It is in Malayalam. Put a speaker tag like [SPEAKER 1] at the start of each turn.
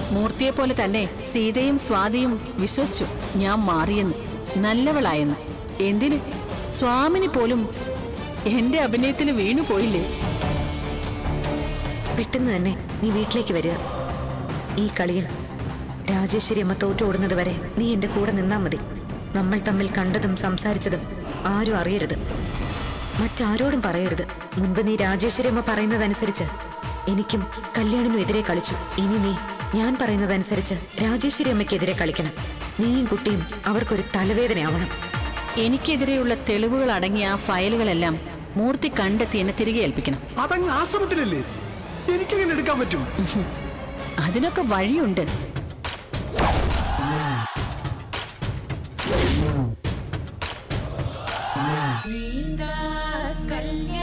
[SPEAKER 1] മൂർത്തിയെ പോലെ തന്നെ സീതയും സ്വാതിയും വിശ്വസിച്ചു ഞാൻ മാറിയെന്ന് നല്ലവളായെന്ന് എന്തിന് സ്വാമിനി പോലും എന്റെ അഭിനയത്തിൽ വീണു പോയില്ലേ
[SPEAKER 2] പെട്ടെന്ന് തന്നെ നീ വീട്ടിലേക്ക് വരിക ഈ കളിയിൽ രാജേശ്വരി അമ്മ തോറ്റോടുന്നത് വരെ നീ എന്റെ കൂടെ നിന്നാ മതി നമ്മൾ തമ്മിൽ കണ്ടതും സംസാരിച്ചതും ആരും അറിയരുത് മറ്റാരോടും പറയരുത് മുൻപ് നീ രാജേശ്വരി അമ്മ പറയുന്നതനുസരിച്ച് എനിക്കും കല്യാണിനും എതിരെ കളിച്ചു ഇനി നീ ഞാൻ പറയുന്നതനുസരിച്ച് രാജേശ്വരി അമ്മയ്ക്കെതിരെ കളിക്കണം നീയും കുട്ടിയും അവർക്കൊരു തലവേദനയാവണം
[SPEAKER 1] എനിക്കെതിരെയുള്ള തെളിവുകൾ അടങ്ങിയ ആ ഫയലുകളെല്ലാം മൂർത്തി കണ്ടെത്തി എന്നെ തിരികെ ഏൽപ്പിക്കണം
[SPEAKER 3] അതങ്ങ് ആശ്രമത്തിലല്ലേ എനിക്കെങ്ങനെ എടുക്കാൻ പറ്റും
[SPEAKER 1] അതിനൊക്കെ വഴിയുണ്ട്
[SPEAKER 4] കല്യാണ